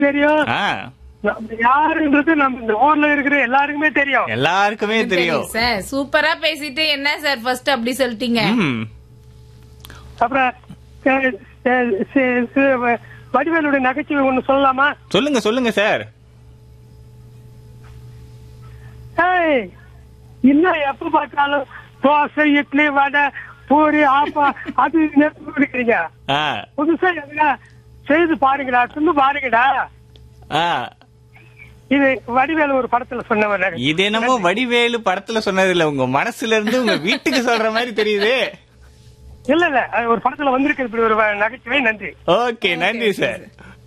தெரியும் ஆ நம்ம யாருன்றது நம்ம இந்த ஊர்ல இருக்கிற எல்லாருக்குமே தெரியும் எல்லாருக்குமே தெரியும் சார் சூப்பரா பேசிட்டு என்ன சார் ஃபர்ஸ்ட் அப்படி சொல்லிட்டீங்க ம் அப்புறம் அஹ், அஹ், சி- சி- வ- வடிவேலுடைய நகைச்சுவை ஒண்ணு சொல்லலாமா சொல்லுங்க சொல்லுங்க சார் ஏய், இன்னும் எப்ப பார்த்தாலும் தோசை இட்லி வடை பூரி ஆப்பா அது நெருப்பு குடிக்கிறீங்க ஆ புதுசா எதுனா செய்து பாருங்கடா தின்னு பாருங்கடா ஆ இது வடிவேலு ஒரு படத்துல சொன்னவர் இது என்னமோ வடிவேலு படத்துல சொன்னது இல்ல உங்க மனசுல இருந்து உங்க வீட்டுக்கு சொல்ற மாதிரி தெரியுது இல்ல இல்ல அது ஒரு படத்துல வந்திருக்கு இப்படி ஒரு வ- நகைச்சுவை நன்றி ஓகே நன்றி சார்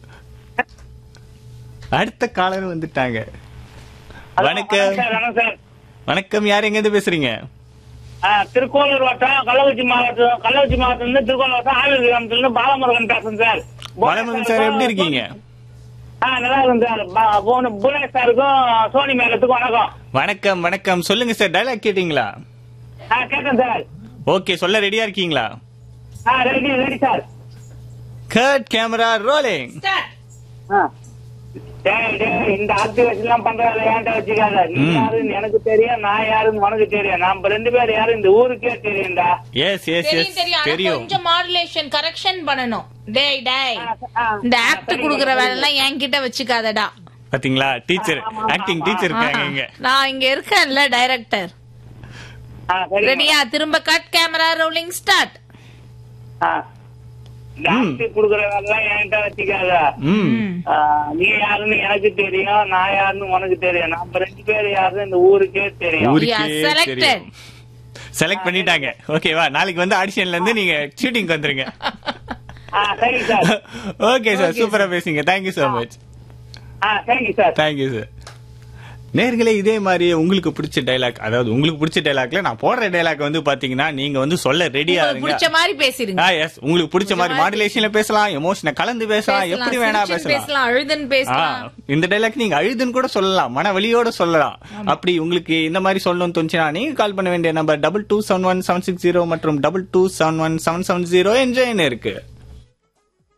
அடுத்த காலர் வந்துட்டாங்க வணக்கம் வணக்கம் சார் வணக்கம் யார் எங்க இருந்து பேசுறீங்க ஆ, திருக்கோளூர் வட்டம் கள்ளக்குறிச்சி மாவட்டம் கள்ளக்குறிச்சி மாவட்டத்துல இருந்து திருக்கோளூர் வட்டம் ஆவிர் கிராமத்துல இருந்து பாலமுருகன் பேசுறேன் சார் வளமன் சார் எப்படி இருக்கீங்க ஆ நல்லா இருக்கும் சார் பா- போன புவனேஷ் சாருக்கும் சோனி மேலத்துக்கும் வணக்கம் வணக்கம் வணக்கம் சொல்லுங்க சார் டைலாக் கேட்டீங்களா ஆ கேட்டேன் சார் ஓகே சொல்ல ரெடியா இருக்கீங்களா ஆ ready ready sir cut camera rolling Start. ஆ. டேய், டேய், இந்த ஆக்டிவேஷன் எல்லாம் பண்றதுல ஏன்டா வச்சுக்காத நீ ம். யாருன்னு எனக்கு தெரியும் நான் யாருன்னு உனக்கு தெரியும் நாம ரெண்டு பேரும் யாரும் இந்த ஊருக்கே தெரியும்டா எஸ் எஸ் தெரியும் எஸ் தெரியும் ஆனா தெரியும் கொஞ்சம் மாடுலேஷன் கரெக்ஷன் பண்ணணும் டேய் டேய் ஆ, இந்த ஆக்ட் குடுக்குற வேலை எல்லாம் என்கிட்ட வச்சுக்காதடா பாத்தீங்களா டீச்சர் ஆக்டிங் டீச்சர் இருக்காங்க இங்க நான் இங்க இருக்கேன்ல டைரக்டர் ஆ, சரிம்மா. ரெடியா திரும்ப கட் கேமரா ரோலிங் ஸ்டார்ட் ஆ. இந்த ஆக்டிவ் குடுக்குற வேலை எல்லாம் என்கிட்ட வச்சுக்காத ம் ஆ, நீ யாருன்னு எனக்கு தெரியும் நான் யாருன்னு உனக்கு தெரியும் நம்ம ரெண்டு பேரும் யாருன்னு இந்த ஊருக்கே தெரியும் ஊருக்கே Yeah, selected. தெரியும் செலக்ட் பண்ணிட்டாங்க ஓகேவா நாளைக்கு வந்து ஆடிஷன்ல இருந்து நீங்க ஷூட்டிங் வந்துருங்க ஆ சரி சார் ஓகே சார் சூப்பரா பேசுங்க தேங்க்யூ so மச் ஆ தேங்க்யூ சார் தேங்க்யூ சார் நேர்களே இதே மாதிரி உங்களுக்கு பிடிச்ச டைலாக் அதாவது உங்களுக்கு பிடிச்ச டைலாக்ல நான் போடுற டைலாக் வந்து பாத்தீங்கன்னா நீங்க வந்து சொல்ல ரெடியா உங்களுக்கு இருங்க பிடிச்ச மாதிரி பேசிருங்க ஆ எஸ் உங்களுக்கு பிடிச்ச மாதிரி மாடுலேஷன்ல பேசலாம் எமோஷனை கலந்து பேசலாம் எப்படி வேணா சிரிச்சுன்னு பேசலாம் பேசலாம் அழுதுன்னு ஆ, பேசலாம் இந்த டைலாக் நீங்க அழுதுன்னு கூட சொல்லலாம் மன வலியோட சொல்லலாம் அப்படி உங்களுக்கு இந்த மாதிரி சொல்லணும்னு தோணுச்சுன்னா நீங்க கால் பண்ண வேண்டிய number double two seven one seven six zero மற்றும் double two seven one seven seven zero என்ஜாயின் இருக்கு